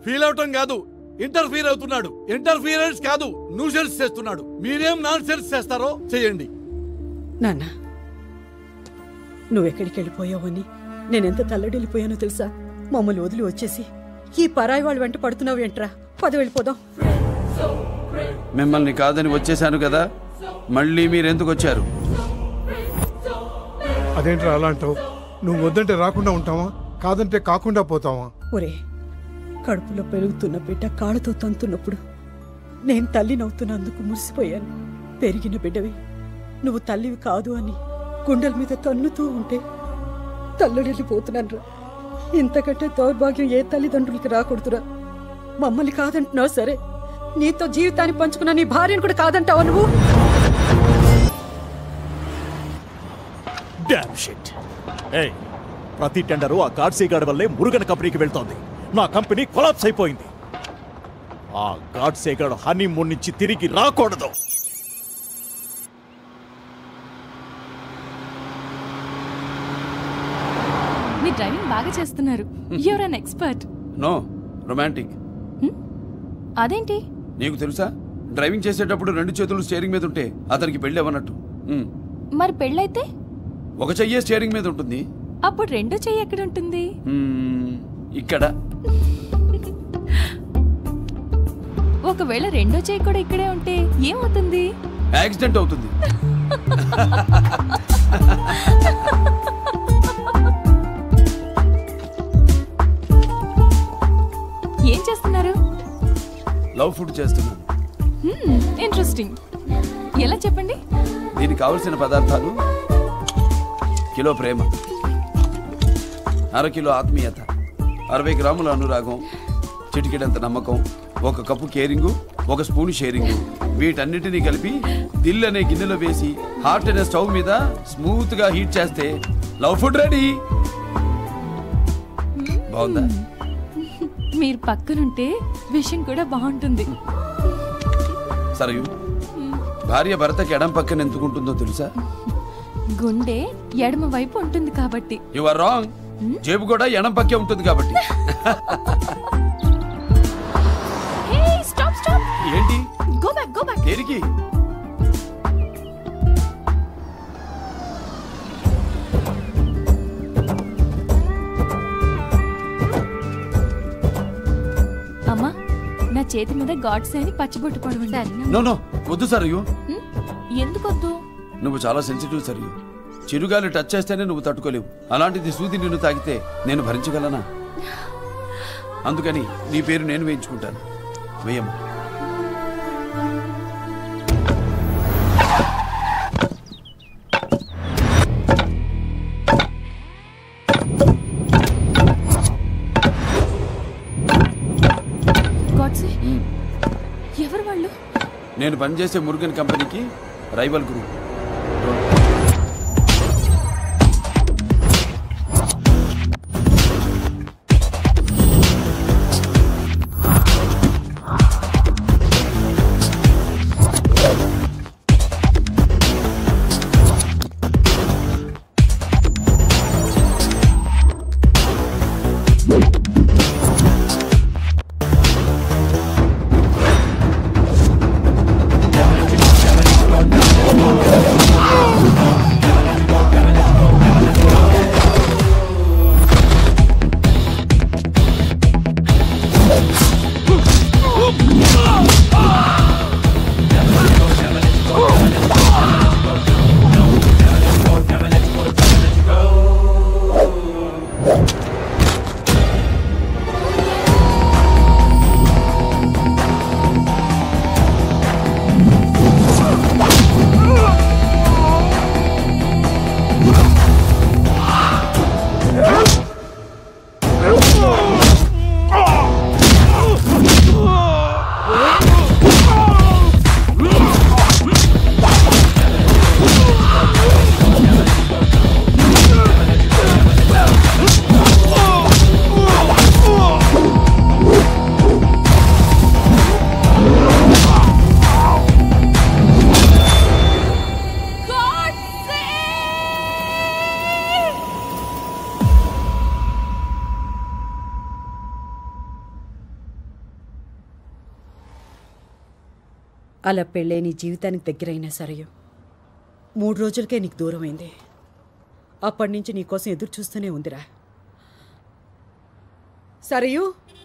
Feel అవటం కాదు interfere అవుతున్నాడు ఇంటర్ఫీరెన్స్ కాదు న్యూసెన్స్ చేస్తున్నాడు మీరేం నాన్ సెన్స్ చేస్తారో చేయండి నాన్న నువ్వెక్కడికి వెళ్ళిపోయావని నేనెంత తల్లడిల్లిపోయానో తెలుసా మమ్మల్ని వదిలి వచ్చేసి ఈ పరాయి వాళ్ళు వెంట పడుతున్నావు ఏంట్రా పద వెళ్ళిపోదాం మిమ్మల్ని కాదని వచ్చేసాను కదా మళ్ళీ మీరెందుకు వచ్చారు అదేంట్రా అలా అంటావు నువ్వు వద్దంటే రాకుండా ఉంటావా కాదంటే కాకుండా పోతావా ఒరే కడుపులో పెరుగుతున్న బిడ్డ కాళ్ళతో తంతున్నప్పుడు నేను తల్లి నవ్వుతున్నందుకు మురిసిపోయాను పెరిగిన బిడ్డవి నువ్వు తల్లివి కాదు అని గుండెల మీద తన్నుతూ ఉంటే తల్లడిల్లిపోతున్నాను రా ఇంతకంటే దౌర్భాగ్యం ఏ తల్లిదండ్రులకి రాకూడదురా మమ్మల్ని కాదంటున్నావు సరే నీతో జీవితాన్ని పంచుకున్న నీ భార్యను కూడా కాదంటావా నువ్వు డామ్ షిట్ ఏయ్ ప్రతి టెండరు ఆ గాడ్సీ గాడి వల్లే మురుగన్ కంపెనీకి వెళ్తోంది నా కంపెనీ కొలాప్స్ అయిపోయింది ఆ గాడ్సే గాడు హనీమూన్ నుంచి తిరిగి రాకూడదు మీరు డ్రైవింగ్ బాగా చేస్తున్నారు you're an expert no romantic అదేంటి నీకు తెలుసా డ్రైవింగ్ చేసేటప్పుడు రెండు చేతులు స్టీరింగ్ మీద ఉంటే అతనికి పెళ్ళి అవ్వనట్టు ఉమ్. మరి పెళ్ళైతే ఒక చెయ్యే స్టీరింగ్ మీద ఉంటుంది అప్పుడు రెండో చెయ్యి ఎక్కడ ఉంటుంది ఉమ్, ఇక్కడ ఒకవేళ రెండో చెయ్యి కూడా ఇక్కడే ఉంటే ఏమవుతుంది యాక్సిడెంట్ అవుతుంది ఏం చేస్తున్నారు లవ్ ఫుడ్ చేస్తున్నాను ఇంట్రెస్టింగ్ ఎలా చెప్పండి దీనికి కావలసిన పదార్థాలు కిలో ప్రేమ అర కిలో ఆత్మీయత అరవై గ్రాముల అనురాగం చిటికెడంత నమ్మకం ఒక కప్పు కేరింగు ఒక స్పూన్ షేరింగు వీటన్నిటిని కలిపి దిల్ అనే గిన్నెలో వేసి హాట్ అనే స్టవ్ మీద స్మూత్ గా హీట్ చేస్తే లవ్ ఫుడ్ రెడీ బాగుందా మీరు పక్కనుంటే విషయం కూడా బాగుంటుంది సరయు భార్య భర్తకి ఎడం పక్కన ఎందుకుంటుందో తెలుసా గుండె ఎడమ వైపు ఉంటుంది కాబట్టి యు ఆర్ రాంగ్ జేబు కూడా ఎడం పక్కే ఉంటుంది కాబట్టి హే స్టాప్ స్టాప్ ఏంటి గో బ్యాక్ గో బ్యాక్ దేనికి అమ్మా నా చేతి మీద గాడ్స్ అని పచ్చిబొట్టు పడవండి నో నో వద్దు సరయు ఎందుకొద్దు నువ్వు చాలా సెన్సిటివ్ సరియు చిరుగాలి టచ్ చేస్తేనే నువ్వు తట్టుకోలేవు అలాంటిది సూది నిన్ను తాకితే నేను భరించగలనా అందుకని నీ పేరు నేను వేయించుకుంటాను వేయమ్మ గాడ్సే ఎవరు వాళ్ళు నేను పనిచేసే మురుగన్ కంపెనీకి రైవల్ గ్రూప్ Oh! అలా పెళ్ళే నీ జీవితానికి దగ్గరైనా సరయు మూడు రోజులకే నీకు దూరమైంది అప్పటి నుంచి నీకోసం ఎదురు చూస్తూనే ఉందిరా సరయు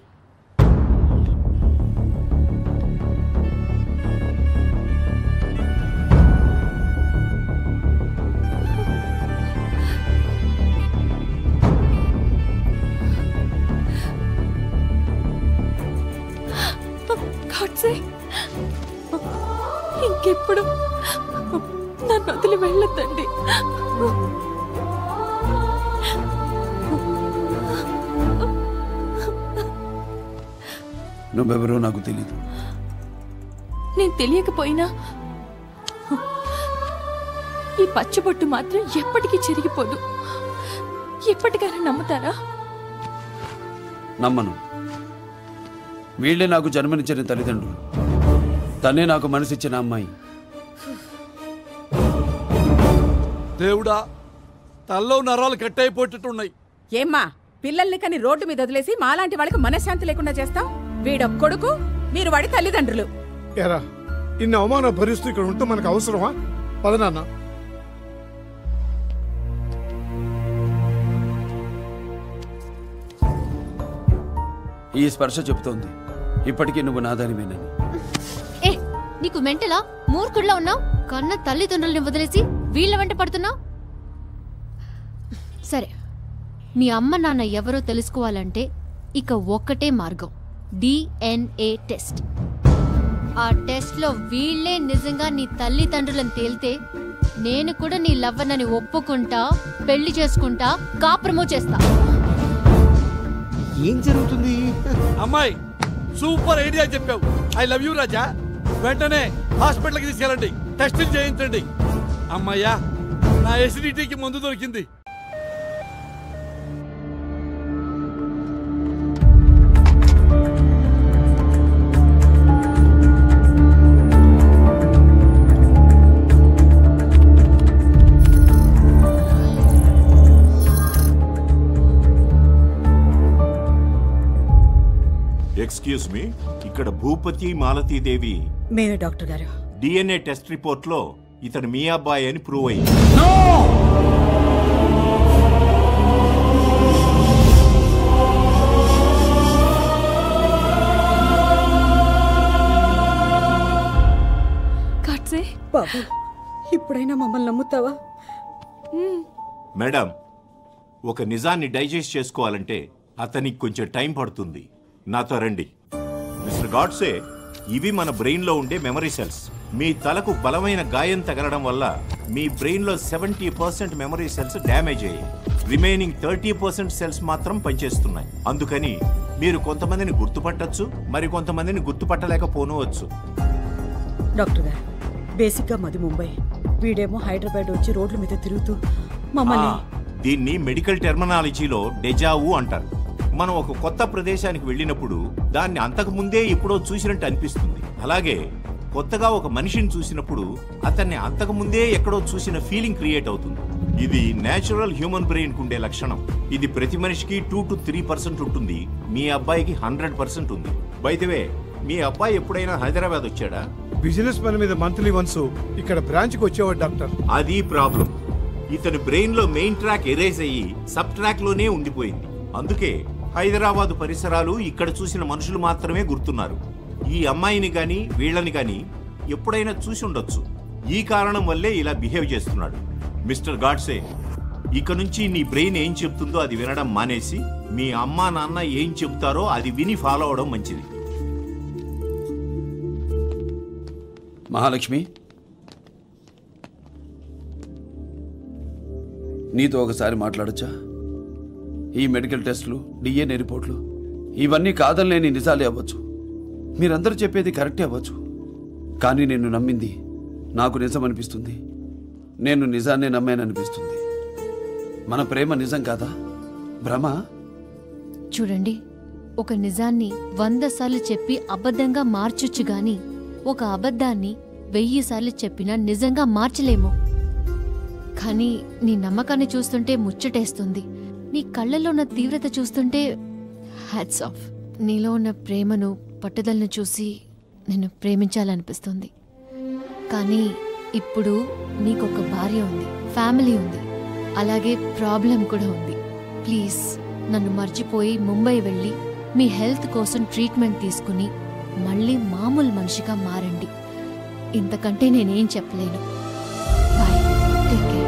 గాడ్సే ఇంకెప్పుడు నన్ను వదిలి వెళ్ళొద్దండి నువ్వెవరో నాకు తెలీదు నేను తెలియకపోయినా ఈ పచ్చబొట్టు మాత్రం ఎప్పటికీ చెరిగిపోదు ఎప్పటికైనా నమ్ముతారా నమ్మను వీళ్ళే నాకు జన్మనిచ్చిన తల్లిదండ్రులు తనే నాకు మనసిచ్చిన అమ్మాయి దేవుడా తల్లో నరాలు కట్టయిపోయేటట్టున్నాయి ఏమ్మా పిల్లల్ని కని రోడ్డు మీద వదిలేసి మాలాంటి వాళ్ళకి మనశ్శాంతి లేకుండా చేస్తాం వీడొక్క కొడుకు మీరు వాడి తల్లిదండ్రులు ఎరా ఇన్ని అవమానం భరిస్తూ ఇక్కడ ఉంటే మనకు అవసరమా పదనాన్న ఈ స్పర్శ చెబుతోంది ఇప్పటికీ నువ్వు నాదానివేనని ఏ నీకు మెంటలా మూర్ఖుడిలా ఉన్నావు కన్న తల్లిదండ్రుల్ని వదిలేసి వీళ్ళ వెంట పడుతున్నావు సరే మీ అమ్మ నాన్న ఎవరో తెలుసుకోవాలంటే ఇక ఒక్కటే మార్గం డిఎన్ఏ టెస్ట్ ఆ టెస్ట్లో వీళ్ళే నిజంగా నీ తల్లిదండ్రులను తేలితే నేను కూడా నీ లవ్వనని ఒప్పుకుంటా పెళ్లి చేసుకుంటా కాపురము చేస్తా ఏం జరుగుతుంది అమ్మాయి సూపర్ ఐడియా చెప్పావు ఐ లవ్ యూ రాజా వెంటనే హాస్పిటల్కి తీసుకెళ్ళండి టెస్టులు చేయించండి అమ్మయ్యా నా ఎసిడిటీకి మందు దొరికింది ఎక్స్క్యూజ్ మీ ఇక్కడ భూపతి మాలతీదేవి మేమే డాక్టర్ గారు డిఎన్ఏ టెస్ట్ రిపోర్ట్లో ఇతను మీ అబ్బాయి అని ప్రూవ్ అయింది గాడ్సే బాబు ఇప్పుడైనా మమ్మల్ని నమ్ముతావా మేడం ఒక నిజాన్ని డైజెస్ట్ చేసుకోవాలంటే అతనికి కొంచెం టైం పడుతుంది నాతో రండి మిస్టర్ గాడ్సే ఇవి మన బ్రెయిన్లో ఉండే మెమరీ సెల్స్ మీ తలకు బలమైన గాయం తగలడం వల్ల మీ బ్రెయిన్లో seventy percent memory cells damage అయ్యాయి రిమైనింగ్ థర్టీ పర్సెంట్ సెల్స్ మాత్రం పనిచేస్తున్నాయి అందుకని మీరు కొంతమందిని గుర్తుపట్టొచ్చు మరి కొంతమందిని గుర్తుపట్టలేకపోనవచ్చు డాక్టర్ గారు బేసిక్గా మాది ముంబై వీడేమో హైదరాబాద్ వచ్చి రోడ్ల మీద తిరుగుతూ మమ్మల్ని ఆ, దీన్ని మెడికల్ టెర్మినాలజీలో డెజావు అంటారు మనం ఒక కొత్త ప్రదేశానికి వెళ్ళినప్పుడు దాన్ని అంతకు ముందే ఎప్పుడో చూసినట్టు అనిపిస్తుంది అలాగే కొత్తగా ఒక మనిషిని చూసినప్పుడు అతన్ని అంతకు ముందే ఎక్కడో చూసిన ఫీలింగ్ క్రియేట్ అవుతుంది ఇది నేచురల్ హ్యూమన్ బ్రెయిన్ ఉండే లక్షణం ఇది ప్రతి మనిషికి టూ టు త్రీ పర్సెంట్ ఉంటుంది మీ అబ్బాయికి హండ్రెడ్ పర్సెంట్ ఉంది బైదవే మీ అబ్బాయి ఎప్పుడైనా హైదరాబాద్ వచ్చాడా బిజినెస్ పని మీద మంత్లీ వన్స్ ఇక్కడ బ్రాంచ్కి వచ్చేవాడు డాక్టర్ అది ప్రాబ్లం ఇతని బ్రెయిన్ లో మెయిన్ ట్రాక్ ఎరేజ్ అయ్యి సబ్ ట్రాక్ లోనే ఉండిపోయింది అందుకే హైదరాబాదు పరిసరాలు ఇక్కడ చూసిన మనుషులు మాత్రమే గుర్తున్నారు ఈ అమ్మాయిని గాని వీళ్ళని గాని ఎప్పుడైనా చూసి ఉండొచ్చు ఈ కారణం వల్లే ఇలా బిహేవ్ చేస్తున్నాడు మిస్టర్ గాడ్సే ఇక నుంచి నీ బ్రెయిన్ ఏం చెప్తుందో అది వినడం మానేసి మీ అమ్మా నాన్న ఏం చెబుతారో అది విని ఫాలో అవడం మంచిది మహాలక్ష్మి నీతో ఒకసారి మాట్లాడొచ్చా ఈ మెడికల్ టెస్టులు డిఎన్ఏ రిపోర్ట్లు ఇవన్నీ కాదనలేని నిజాలే అవ్వచ్చు మీరందరూ చెప్పేది కరెక్టే అవ్వచ్చు కానీ నేను నమ్మింది నాకు నిజం అనిపిస్తుంది నేను నిజాన్నే నమ్మాననిపిస్తుంది మన ప్రేమ నిజం కాదా భ్రమ చూడండి ఒక నిజాన్ని వంద సార్లు చెప్పి అబద్ధంగా మార్చొచ్చు గాని ఒక అబద్ధాన్ని వెయ్యి సార్లు చెప్పినా నిజంగా మార్చలేము కానీ నీ నమ్మకాన్ని చూస్తుంటే ముచ్చటేస్తుంది నీ కళ్ళల్లో ఉన్న తీవ్రత చూస్తుంటే హ్యాట్స్ ఆఫ్ నీలో ఉన్న ప్రేమను పట్టుదలను చూసి నిన్ను ప్రేమించాలనిపిస్తుంది కానీ ఇప్పుడు నీకొక భార్య ఉంది ఫ్యామిలీ ఉంది అలాగే ప్రాబ్లం కూడా ఉంది ప్లీజ్ నన్ను మర్చిపోయి ముంబై వెళ్ళి మీ హెల్త్ కోసం ట్రీట్మెంట్ తీసుకుని మళ్ళీ మామూలు మనిషిగా మారండి ఇంతకంటే నేనేం చెప్పలేను bye take care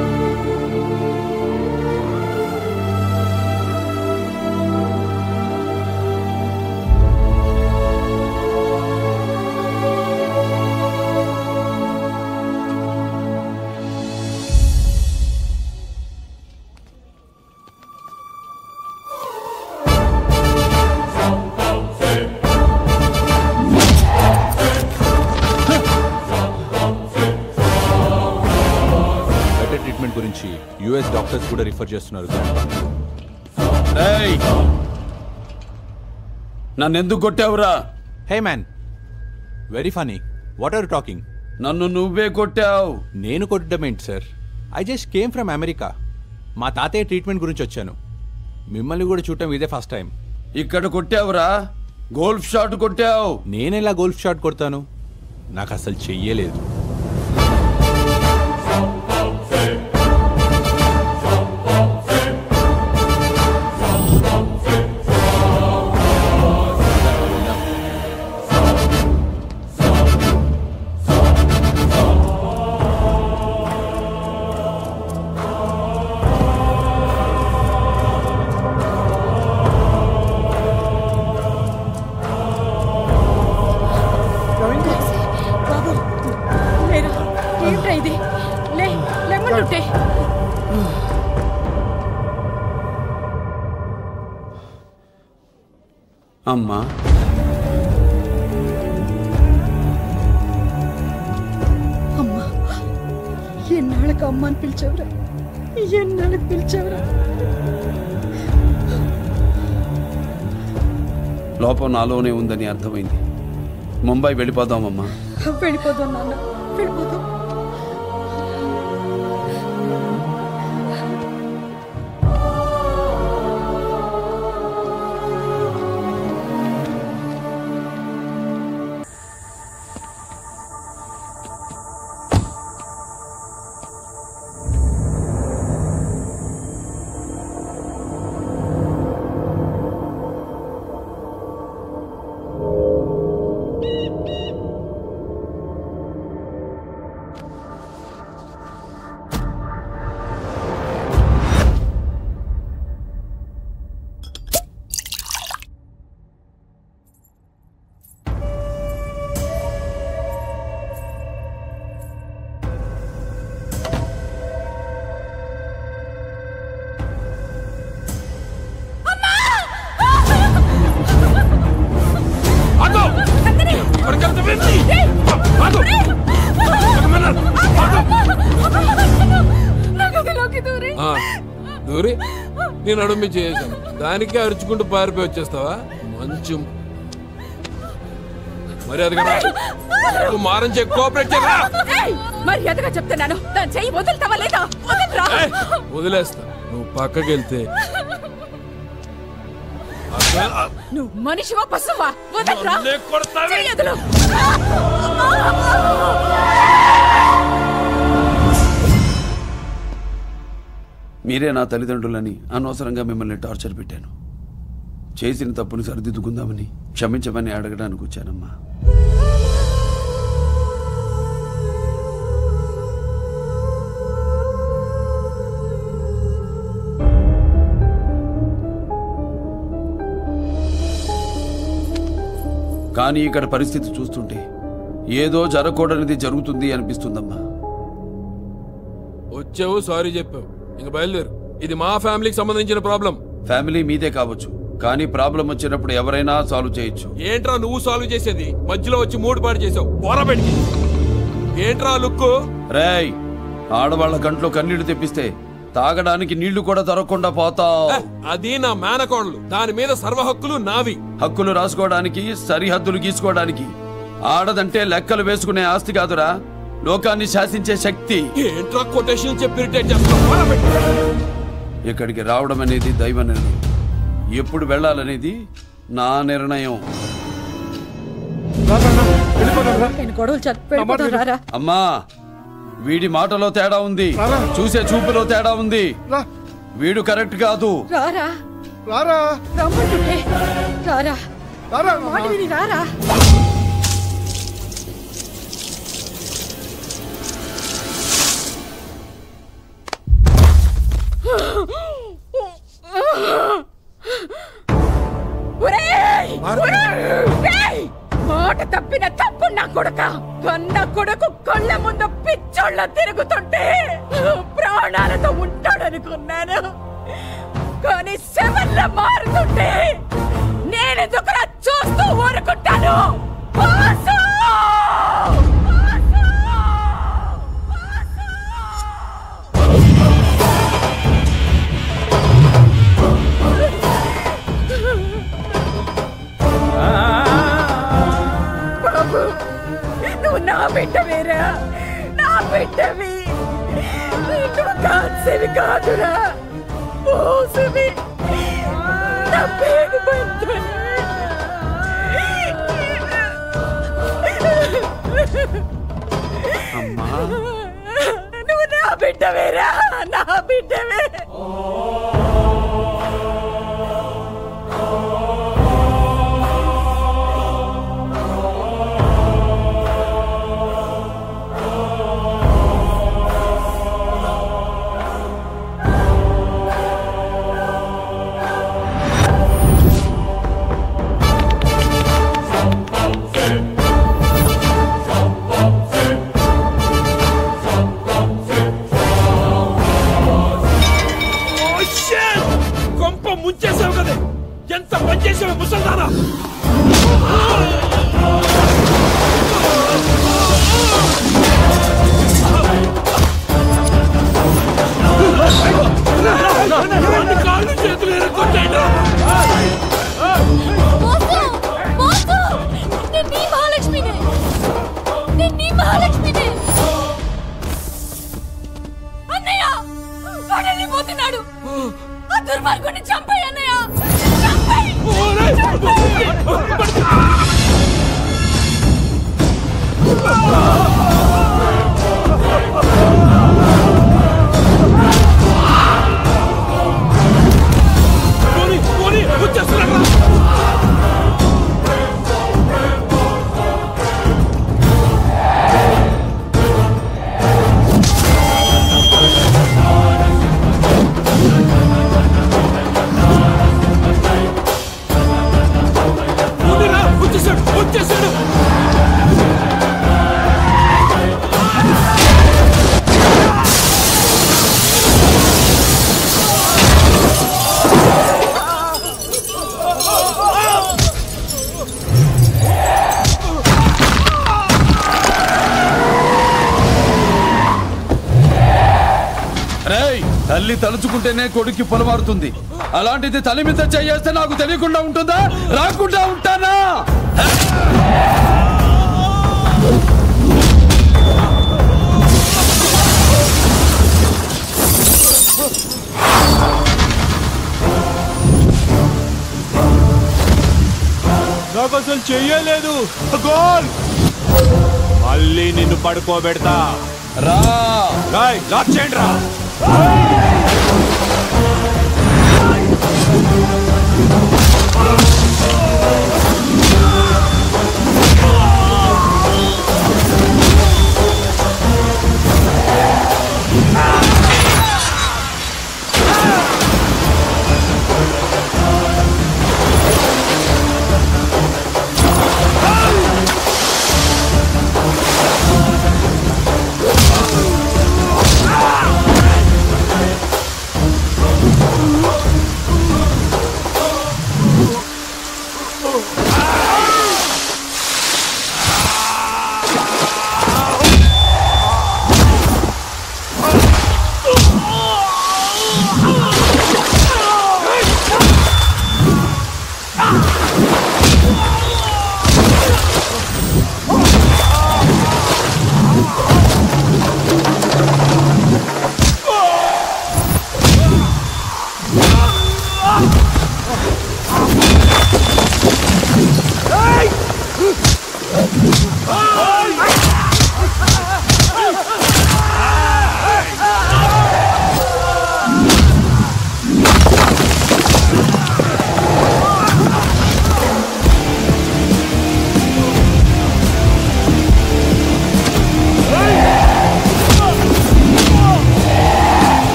better treatment గురించి యుఎస్ డాక్టర్స్ కూడా రిఫర్ చేస్తున్నారు రేయ్! నన్నెందుకు కొట్టావురా hey man very funny what are talking నన్ను నువ్వే కొట్టావు నేను కొట్టడం ఏంటి sir I just came from America మా తాతయ్య ట్రీట్మెంట్ గురించి వచ్చాను మిమ్మల్ని కూడా చూడటం ఇదే ఫస్ట్ టైం ఇక్కడ కొట్టావురా గోల్ఫ్ షాట్ కొట్టావు నేను ఎలా గోల్ఫ్ షాట్ కొడతాను నాకు అసలు చెయ్యలేదు బాబు లేరా ఏంట్రా ఇది లే లెమ్మంటుంటే అమ్మా అమ్మా ఎన్నాళ్ళకి అమ్మ అని పిలిచావురా ఎన్నాళ్ళకి పిలిచావురా లోపం నాలోనే ఉందని అర్థమైంది ముంబై వెళ్ళిపోదామమ్మా వెళ్ళిపోదాం నాన్న వెళ్ళిపోదాం ఆ, దూరి నేను అడుమి చేసాను దానికే అరుచుకుంటూ పారిపోయి వచ్చేస్తావా మంచి మరి అది కదా నువ్వు మారం చే కోఆపరేట్ చేయరా ఏయ్, మర్యాదగా చెప్తున్నాను దాని చెయ్యి వదులుతావా లేదా వదలరా ఏయ్, వదిలేస్తా నువ్వు పక్కకి వెళ్తే నువ్వు మనిషివా పశువా వదలరా నన్నే కొడతావే? చెయ్యి వదులు. మీరే నా తల్లిదండ్రులని అనవసరంగా మిమ్మల్ని టార్చర్ పెట్టాను చేసిన తప్పుని సరిదిద్దుకుందామని క్షమించమని అడగడానికి వచ్చానమ్మా కానీ ఇక్కడ పరిస్థితి చూస్తుంటే ఏదో జరగకూడనిది జరుగుతుంది అనిపిస్తుందమ్మా వచ్చావు సారీ చెప్పావు ఇంక బయలుదేరు ఇది మా ఫ్యామిలీకి సంబంధించిన ప్రాబ్లం ఫ్యామిలీ మీదే కావచ్చు కానీ ప్రాబ్లం వచ్చినప్పుడు ఎవరైనా సాల్వ్ చేయొచ్చు ఏంట్రా నువ్వు సాల్వ్ చేసేది మధ్యలో వచ్చి మూడు పాటు చేసావు పోరబెట్టి ఏంట్రా లుక్కు రేయ్ ఆడవాళ్ళ కంట్లో కన్నీళ్లు తెప్పిస్తే తాగడానికి నీళ్లు కూడా దొరకకుండా పోతావు అది నా మేనకోడలు దాని మీద సర్వ హక్కులు నావి హక్కులు రాసుకోవడానికి సరిహద్దులు గీసుకోవడానికి ఆడదంటే లెక్కలు వేసుకునే ఆస్తి కాదురా లోకాన్ని శాసించే శక్తి ఏంట్రా కొటేషన్ చెప్పి irritate చేస్తావు? పోరబెట్టి. ఇక్కడికి రావడం అనేది దైవ నిర్ణయం ఎప్పుడు వెళ్ళాలనేది నా నిర్ణయం నేను గొడవలు చచ్చిపోయిపోతాను రారా అమ్మా వీడి మాటలో తేడా ఉంది చూసే చూపులో తేడా ఉంది వీడు కరెక్ట్ కాదు రారా రారా రమ్మంటుంటే రారా రారా మాట విని రారా ఒరేయ్! ఒరేయ్! మాట తప్పిన తప్పు నా కొడుక కన్న కొడుకు కళ్ళ ముందు పిచ్చోళ్ళ తిరుగుతుంటే ప్రాణాలతో ఉంటాడనుకున్నాను కానీ శవల్ల మారుతుంటే నేనెందుకులా చూస్తూ ఊరుకుంటాను వాసు! బాబు నువ్వు నా బిడ్డవేరా నా బిడ్డవి నువ్వు కాసేవి కాదురా మోసవి నా పేరు అమ్మా నువ్వు నా బిడ్డవేరా నా బిడ్డవే ఓ షిట్! కొంప ముంచేసావు కదా ఎంత పని చేసావు ముసల్దానా వాడి కాళ్ళు చేతులు ఎరగొట్టాడు మోసు! మోసు! నేను నీ మహాలక్ష్మినే నేను నీ మహాలక్ష్మినే అన్నయ్య వాడు వెళ్ళిపోతున్నాడు ఆ దుర్మార్గుడిని చంపేయ్ అన్నయ్య చంపేయ్! పోనీ పోనీ వచ్చేస్తున్నాడు పోనీరా, వచ్చేసాడు వచ్చేసాడు రేయ్ తల్లి తలుచుకుంటేనే కొడుక్కి పొలమారుతుంది అలాంటిది తల్లి మీద చేయేస్తే నాకు తెలియకుండా ఉంటుందా రాకుండా ఉంటానా నాకు అసలు చెయ్యలేదు గోల్ మళ్ళీ నిన్ను పడుకోబెడతా రా రాయ్ లాక్ చేయండి రా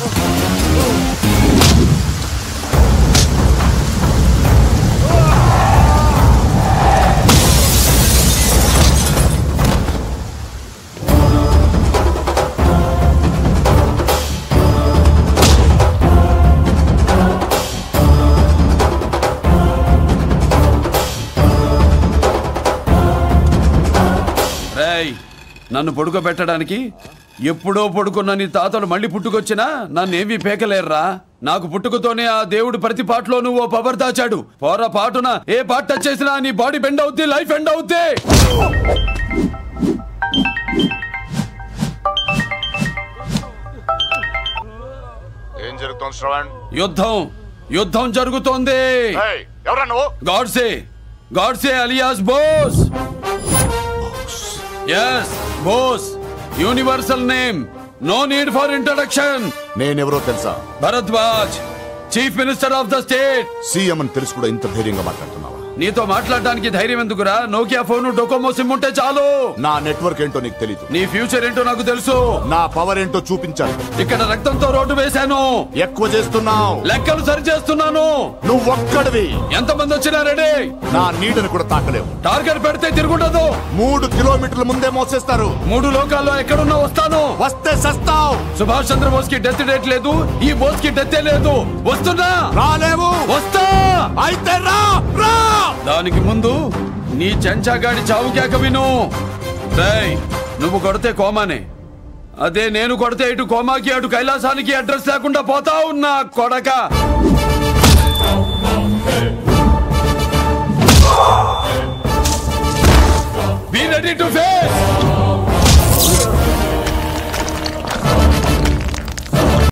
రేయ్ నన్ను పడుకోబెట్టడానికి ఎప్పుడో పడుకున్న నీ తాతలు మళ్ళీ పుట్టుకొచ్చినా నన్నేమీ పేకలేర్రా నాకు పుట్టుకతోనే ఆ దేవుడు ప్రతి పాటలోనూ ఓ పవర్ దాచాడు పోర పాటున ఏ పాట టచ్ చేసినా నీ బాడీ బెండ్ అవుద్ది లైఫ్ ఎండ్ అవుద్ది ఏం జరుగుతోంది శ్రవణ్ యుద్ధం యుద్ధం జరుగుతోంది ఏయ్, ఎవరా నువ్వు Godse Godse alias Bose yes Bose universal name no need for introduction నేనెవరో తెలుసా Bharadwaj chief minister of the state CM అని తెలిసి కూడా ఇంత ధైర్యంగా మాట్లాడుతున్నావా నీతో మాట్లాడడానికి ధైర్యం ఎందుకురా నోకియా ఫోన్ డొకోమో సిమ్ ఉంటే చాలు నా నెట్వర్క్ ఏంటో నీకు తెలీదు నీ ఫ్యూచర్ ఏంటో నాకు తెలుసు నా పవర్ ఏంటో చూపించాలి ఇక్కడ రక్తంతో రోడ్డు వేశాను ఎక్కువ చేస్తున్నావు లెక్కలు సరి చేస్తున్నాను నువ్వు ఒక్కడివి ఎంతమంది వచ్చినా రెడీ నా నీడను కూడా తాకలేవు టార్గెట్ పెడితే తిరుగుండదు మూడు కిలోమీటర్ల ముందే మోసేస్తారు మూడు లోకాల్లో ఎక్కడున్నా వస్తాను వస్తే సస్తావు సుభాష్ చంద్రబోస్ కి డెత్ డేట్ లేదు ఈ బోస్ కి డెత్ లేదు వస్తున్నా రాలేవు వస్తా అయితే రా రా దానికి ముందు నీ చెంచాగాడి చావు కేక విను రేయ్ నువ్వు కొడితే కోమానే అదే నేను కొడితే ఇటు కోమాకి అటు కైలాసానికి అడ్రస్ లేకుండా పోతా ఉన్నా కొడక Be ready to face!